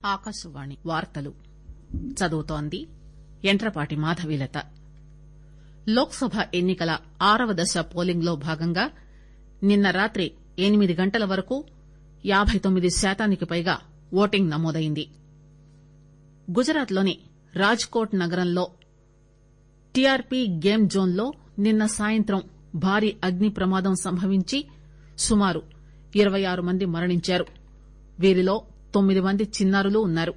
ఆకాశవాణి వార్తలు చదువుతోంది యంట్రపాటి మాధవీలత లోక్ సభ ఎన్ని కల ఆరవ దశ పోలింగ్ లో భాగంగా నిన్న రాత్రి ఎనిమిది గంటల వరకు యాబై తొమ్మిది శాతానికి పైగా ఓటింగ్ నమోదైంది గుజరాత్ లోని రాజ్ కోట్ నగరంలో టీఆర్పీ గేమ్ జోన్ లో నిన్న సాయంత్రం భారీ అగ్ని ప్రమాదం సంభవించి సుమారు ఇరవై ఆరు మంది మరణించారు వీరిలో తొమ్మిది మంది చిన్నారులు ఉన్నారు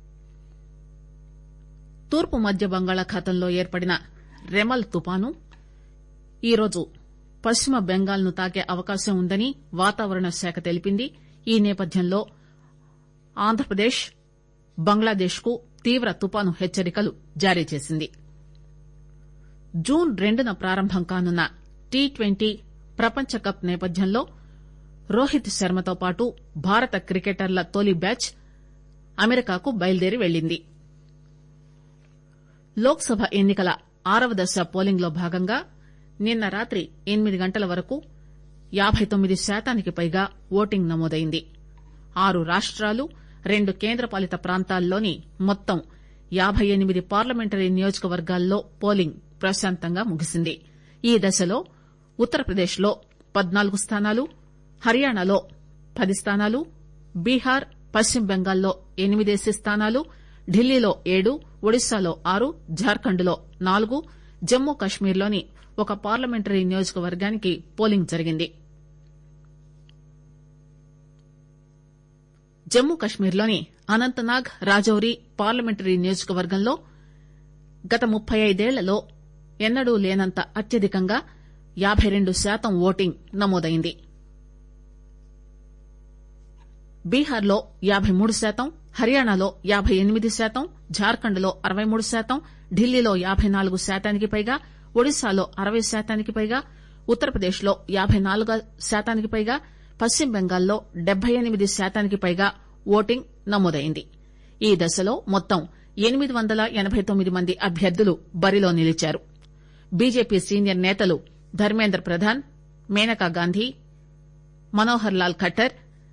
తూర్పు మధ్య బంగాళాఖాతంలో ఏర్పడిన రెమల్ తుపాను ఈరోజు పశ్చిమ బెంగాల్ ను తాకే అవకాశం ఉందని వాతావరణ శాఖ తెలిపింది ఈ నేపథ్యంలో ఆంధ్రప్రదేశ్ బంగ్లాదేశ్ కు తీవ్ర తుపాను హెచ్చరికలు జారీ చేసింది జూన్ రెండున ప్రారంభం కానున్న టీ ట్వంటీ ప్రపంచ కప్ నేపథ్యంలో రోహిత్ శర్మతో పాటు భారత క్రికెటర్ల తొలి బ్యాచ్ అమెరికాకు బయలుదేరి వెళ్లింది లోక్ సభ ఎన్ని కల ఆరవ దశ పోలింగ్ లో భాగంగా నిన్న రాత్రి ఎనిమిది గంటల వరకు యాబై తొమ్మిది శాతానికి పైగా ఓటింగ్ నమోదైంది ఆరు రాష్టాలు రెండు కేంద్రపాలిత ప్రాంతాల్లోని మొత్తం యాబై ఎనిమిది పార్లమెంటరీ నియోజకవర్గాల్లో పోలింగ్ ప్రశాంతంగా ముగిసింది ఈ దశలో ఉత్తరప్రదేశ్ లో పద్నాలుగు స్థానాలు హర్యానాలో పది స్థానాలు బీహార్ పశ్చిమ బెంగాల్లో ఎనిమిదేసి స్థానాలు ఢిల్లీలో ఏడు ఒడిశాలో ఆరు జార్ఖండ్ లో నాలుగు జమ్మూ కశ్మీర్లోని ఒక పార్లమెంటరీ నియోజకవర్గానికి పోలింగ్ జరిగింది జమ్మూ కశ్మీర్లోని అనంతనాగ్ రాజౌరి పార్లమెంటరీ నియోజకవర్గంలో గత ముప్పై ఐదేళ్లలో ఎన్నడూ లేనంత అత్యధికంగా యాబై రెండు శాతం ఓటింగ్ నమోదైంది బీహార్ లో యాబై మూడు శాతం హర్యానాలో యాబై ఎనిమిది శాతం జార్ఖండ్ లో అరవై మూడు శాతం ఢిల్లీలో యాబై నాలుగు శాతానికి పైగా ఒడిశాలో అరవై శాతానికి పైగా ఉత్తరప్రదేశ్ లో యాబై నాలుగు శాతానికి పైగా పశ్చిమ బెంగాల్లో డెబ్బై ఎనిమిది శాతానికి పైగా ఓటింగ్ నమోదైంది ఈ దశలో మొత్తం ఎనిమిది వందల ఎనబై తొమ్మిది మంది అభ్యర్థులు బరిలో నిలిచారు బీజేపీ సీనియర్ నేతలు ధర్మేంద్ర ప్రధాన్ మేనకా గాంధీ మనోహర్ లాల్ ఖట్టర్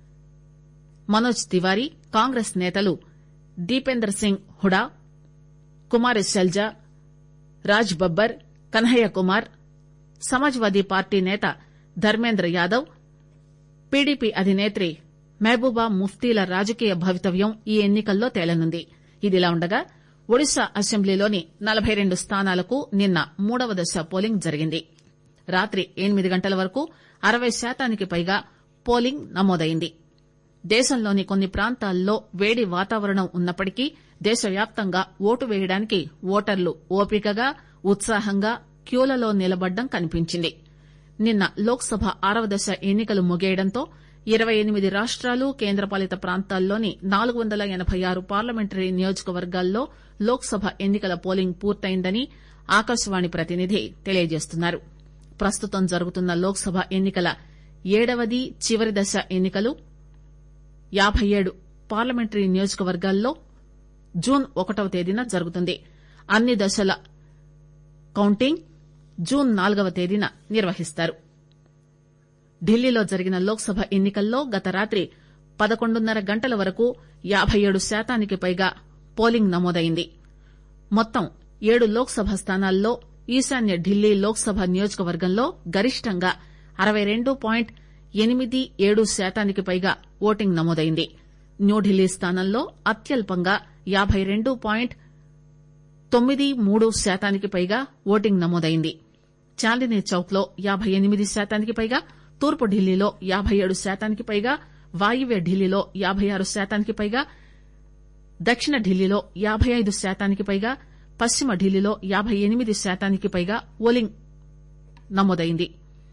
మనోజ్ తివారీ కాంగ్రెస్ నేతలు దీపేందర్ సింగ్ హుడా కుమారి శెల్జా రాజ్ బబ్బర్ కన్హయ్య కుమార్ సమాజ్వాదీ పార్టీ నేత ధర్మేంద్ర యాదవ్ పీడీపీ అధినేత్రి మహబూబా ముఫ్తీల రాజకీయ భవితవ్యం ఈ ఎన్ని కల్లో తేలనుంది ఇదిలా ఉండగా ఒడిశా అసెంబ్లీలోని నలబై రెండు స్థానాలకు నిన్న మూడవ దశ పోలింగ్ జరిగింది రాత్రి ఎనిమిది గంటల వరకు అరవై శాతానికి పైగా పోలింగ్ నమోదైంది దేశంలోని కొన్ని ప్రాంతాల్లో వేడి వాతావరణం ఉన్నప్పటికీ దేశవ్యాప్తంగా ఓటు వేయడానికి ఓటర్లు ఓపికగా ఉత్సాహంగా క్యూలలో నిలబడ్డం కనిపించింది నిన్న లోక్ సభ ఆరవ దశ ఎన్ని కలు ముగియడంతో ఇరవై ఎనిమిది రాష్టాలు కేంద్రపాలిత ప్రాంతాల్లోని నాలుగు వందల ఎనబై ఆరు పార్లమెంటరీ నియోజకవర్గాల్లో లోక్ సభ ఎన్ని కల పోలింగ్ పూర్తయిందని ఆకాశవాణి ప్రతినిధి తెలియజేస్తున్నారు ప్రస్తుతం జరుగుతున్న లోక్ సభ ఎన్ని కల ఏడవది చివరి దశ ఎన్ని కలు యాబై ఏడు పార్లమెంటరీ నియోజకవర్గాల్లో జూన్ ఒకటవ తేదీన జరుగుతుంది అన్ని దశల కౌంటింగ్ జూన్ నాలుగవ తేదీన నిర్వహిస్తారు ఢిల్లీలో జరిగిన లోక్ సభ ఎన్ని కల్లో గత రాత్రి పదకొండున్నర గంటల వరకు యాబై ఏడు శాతానికి పైగా పోలింగ్ నమోదైంది మొత్తం ఏడు లోక్ సభ స్థానాల్లో ఈశాన్య ఢిల్లీ లోక్ సభ నియోజకవర్గంలో గరిష్టంగా అరవై రెండు పాయింట్ ఎనిమిది ఏడు శాతానికి పైగా ఓటింగ్ నమోదైంది న్యూఢిల్లీ స్థానంలో అత్యల్పంగా యాబై రెండు పాయింట్ తొమ్మిది మూడు శాతానికి పైగా ఓటింగ్ నమోదైంది చాందినీ చౌక్ లో యాబై ఎనిమిది శాతానికి పైగా తూర్పు ఢిల్లీలో యాబై ఏడు శాతానికి పైగా వాయువ్య ఢిల్లీలో యాబై ఆరు శాతానికి పైగా దక్షిణ ఢిల్లీలో యాబై ఐదు శాతానికి పైగా పశ్చిమ ఢిల్లీలో యాబై ఎనిమిది శాతానికి పైగా పోలింగ్ నమోదైంది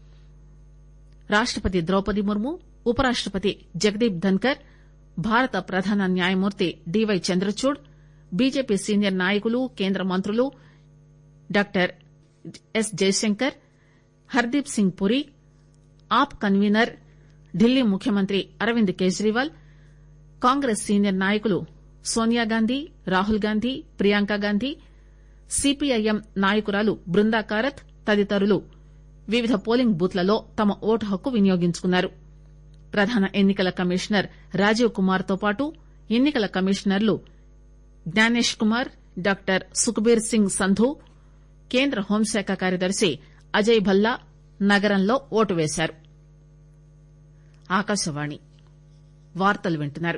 రాష్టపతి ద్రౌపది ముర్ము ఉపరాష్టపతి జగదీప్ ధన్కర్ భారత ప్రధాన న్యాయమూర్తి డీవై చంద్రచూడ్ బీజేపీ సీనియర్ నాయకులు కేంద్ర మంత్రులు doctor S Jaishankar Hardeep Singh Puri AAP convener Delhi ముఖ్యమంత్రి అరవింద్ కేజ్రీవాల్ కాంగ్రెస్ సీనియర్ నాయకులు సోనియాగాంధీ రాహుల్ గాంధీ ప్రియాంక గాంధీ సీపీఐఎం నాయకురాలు బృందా కారత్ తదితరులు వివిధ పోలింగ్ బూత్లలో తమ ఓటు హక్కు వినియోగించుకున్నారు ప్రధాన ఎన్ని కల కమిషనర్ రాజీవ్ కుమార్ తో పాటు ఎన్నికల కమిషనర్లు జ్ఞానేష్ కుమార్ డాక్టర్ సుఖ్బీర్ సింగ్ సంధు కేంద్ర హోంశాఖ కార్యదర్శి అజయ్ భల్లా నగరంలో ఓటు వేశారు ఆకాశవాణి వార్తలు వింటున్నారు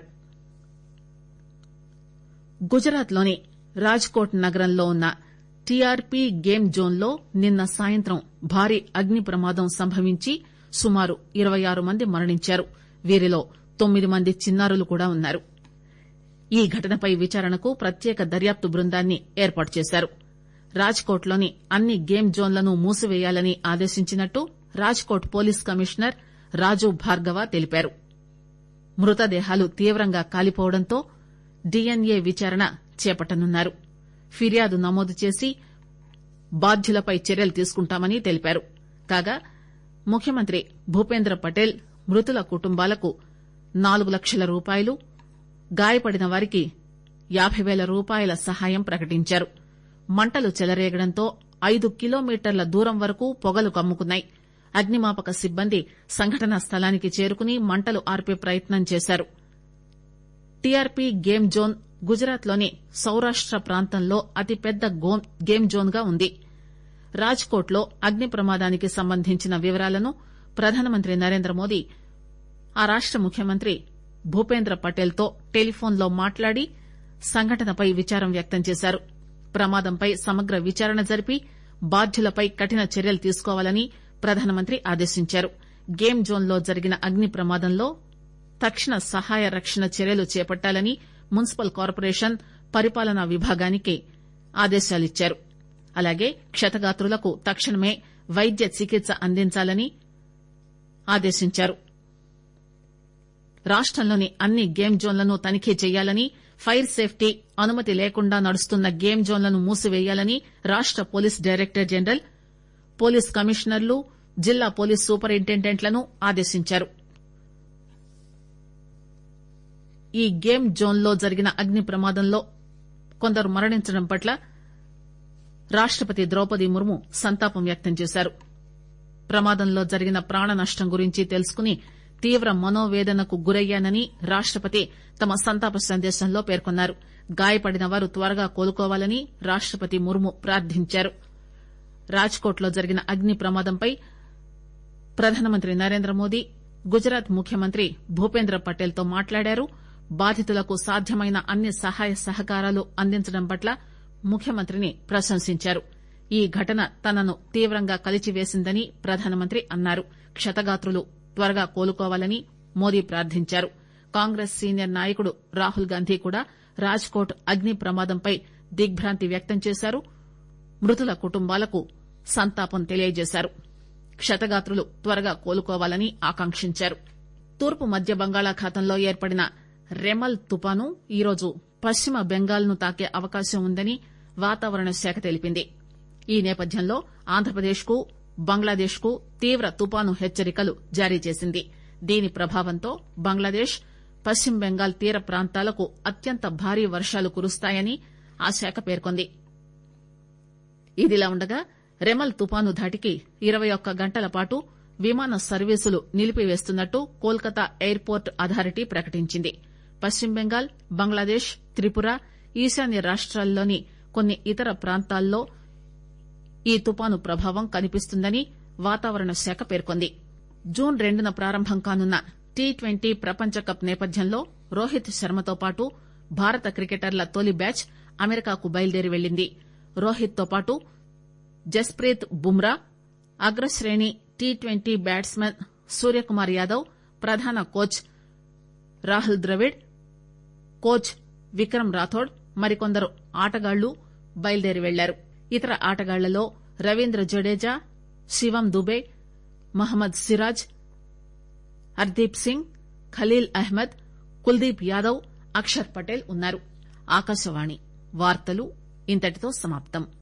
గుజరాత్ లోని రాజ్కోట్ నగరంలో ఉన్న టీఆర్పీ గేమ్ జోన్ లో నిన్న సాయంత్రం భారీ అగ్ని ప్రమాదం సంభవించి సుమారు ఇరవై ఆరు మంది మరణించారు వీరిలో తొమ్మిది మంది చిన్నారులు కూడా ఉన్నారు ఈ ఘటనపై విచారణకు ప్రత్యేక దర్యాప్తు బృందాన్ని ఏర్పాటు చేశారు రాజ్కోట్ లోని అన్ని గేమ్ జోన్లను మూసివేయాలని ఆదేశించినట్టు రాజ్కోట్ పోలీస్ కమిషనర్ రాజు భార్గవ తెలిపారు మృతదేహాలు తీవ్రంగా కాలిపోవడంతో డీఎన్ఏ విచారణ చేపట్టనున్నారు ఫిర్యాదు నమోదు చేసి బాధ్యులపై చర్యలు తీసుకుంటామని తెలిపారు కాగా ముఖ్యమంత్రి భూపేంద్ర పటేల్ మృతుల కుటుంబాలకు నాలుగు లక్షల రూపాయలు గాయపడిన వారికి యాబై పేల రూపాయల సహాయం ప్రకటించారు మంటలు చెలరేగడంతో ఐదు కిలోమీటర్ల దూరం వరకు పొగలు కమ్ముకున్నాయి అగ్నిమాపక సిబ్బంది సంఘటనా స్థలానికి చేరుకుని మంటలు ఆర్పే ప్రయత్నం చేశారు టీఆర్పీ గేమ్ జోన్ గుజరాత్ లోని సౌరాష్ట ప్రాంతంలో అతిపెద్ద గేమ్ జోన్ గా ఉంది రాజ్కోట్ లో అగ్ని ప్రమాదానికి సంబంధించిన వివరాలను ప్రధానమంత్రి నరేంద్రమోదీ ఆ రాష్ట ముఖ్యమంత్రి భూపేంద్ర పటేల్ తో టెలిఫోన్ లో మాట్లాడి సంఘటనపై విచారం వ్యక్తం చేశారు ప్రమాదంపై సమగ్ర విచారణ జరిపి బాధ్యులపై కఠిన చర్యలు తీసుకోవాలని ప్రధానమంత్రి ఆదేశించారు గేమ్ జోన్ లో జరిగిన అగ్ని ప్రమాదంలో తక్షణ సహాయ రక్షణ చర్యలు చేపట్టాలని మున్సిపల్ కార్పొరేషన్ పరిపాలనా విభాగానికి ఆదేశాలిచ్చారు అలాగే క్షతగాత్రులకు తక్షణమే వైద్య చికిత్స అందించాలని ఆదేశించారు రాష్టంలోని అన్ని గేమ్ జోన్లను తనిఖీ చేయాలని ఫైర్ సేఫ్టీ అనుమతి లేకుండా నడుస్తున్న గేమ్ జోన్లను మూసివేయాలని రాష్ట పోలీస్ డైరెక్టర్ జనరల్ పోలీస్ కమిషనర్లు జిల్లా పోలీస్ సూపరింటెండెంట్లను ఆదేశించారు ఈ గేమ్ జోన్ లో జరిగిన అగ్ని ప్రమాదంలో కొందరు మరణించడం పట్ల రాష్టపతి ద్రౌపది ముర్ము సంతాపం వ్యక్తం చేశారు ప్రమాదంలో జరిగిన ప్రాణ నష్టం గురించి తెలుసుకుని తీవ్ర మనోవేదనకు గురయ్యానని రాష్టపతి తమ సంతాప సందేశంలో పేర్కొన్నారు గాయపడిన వారు త్వరగా కోలుకోవాలని రాష్టపతి ముర్ము ప్రార్థించారు రాజ్కోట్ లో జరిగిన అగ్ని ప్రమాదంపై ప్రధానమంత్రి నరేంద్రమోదీ గుజరాత్ ముఖ్యమంత్రి భూపేంద్ర పటేల్ తో మాట్లాడారు బాధితులకు సాధ్యమైన అన్ని సహాయ సహకారాలు అందించడం పట్ల ముఖ్యమంత్రిని ప్రశంసించారు ఈ ఘటన తనను తీవ్రంగా కలిచివేసిందని ప్రధానమంత్రి అన్నారు క్షతగాత్రులు త్వరగా కోలుకోవాలని మోదీ ప్రార్థించారు కాంగ్రెస్ సీనియర్ నాయకుడు రాహుల్ గాంధీ కూడా రాజ్కోట్ అగ్ని ప్రమాదంపై దిగ్బాంతి వ్యక్తం చేశారు మృతుల కుటుంబాలకు సంతాపం తెలియజేశారు క్షతగాత్రులు త్వరగా కోలుకోవాలని ఆకాంక్షించారు తూర్పు మధ్య బంగాళాఖాతంలో ఏర్పడిన రెమల్ తుపాను ఈరోజు పశ్చిమ బెంగాల్ ను తాకే అవకాశం ఉందని వాతావరణ శాఖ తెలిపింది ఈ నేపథ్యంలో ఆంధ్రప్రదేశ్ కు బంగ్లాదేశ్ కు తీవ్ర తుపాను హెచ్చరికలు జారీ చేసింది దీని ప్రభావంతో బంగ్లాదేశ్ పశ్చిమ బెంగాల్ తీర ప్రాంతాలకు అత్యంత భారీ వర్షాలు కురుస్తాయని ఆ శాఖ పేర్కొంది ఇదిలా ఉండగా రెమల్ తుపాను ధాటికి ఇరవై ఒక్క గంటల పాటు విమాన సర్వీసులు నిలిపివేస్తున్నట్టు కోల్కతా ఎయిర్ పోర్ట్ అథారిటీ ప్రకటించింది పశ్చిమ బెంగాల్ బంగ్లాదేశ్ త్రిపుర ఈశాన్య రాష్టాల్లోని కొన్ని ఇతర ప్రాంతాల్లో ఈ తుపాను ప్రభావం కనిపిస్తుందని వాతావరణ శాఖ పేర్కొంది జూన్ రెండున ప్రారంభం కానున్న టీ ట్వంటీ ప్రపంచ కప్ నేపథ్యంలో రోహిత్ శర్మతో పాటు భారత క్రికెటర్ల తొలి బ్యాచ్ అమెరికాకు బయలుదేరి వెళ్లింది రోహిత్ తో పాటు జస్ప్రీత్ బుమ్రా అగ్రశ్రేణి T twenty batsman Suryakumar Yadav ప్రధాన కోచ్ రాహుల్ ద్రవిడ్ కోచ్ విక్రమ్ రాథోడ్ మరికొందరు ఆటగాళ్లు బయలుదేరి వెళ్లారు ఇతర ఆటగాళ్లలో రవీంద్ర జడేజా శివం దుబే మహమ్మద్ సిరాజ్ హర్దీప్ సింగ్ ఖలీల్ అహ్మద్ కుల్దీప్ యాదవ్ అక్షర్ పటేల్ ఉన్నారు ఆకాశవాణి వార్తలు ఇంతటితో సమాప్తం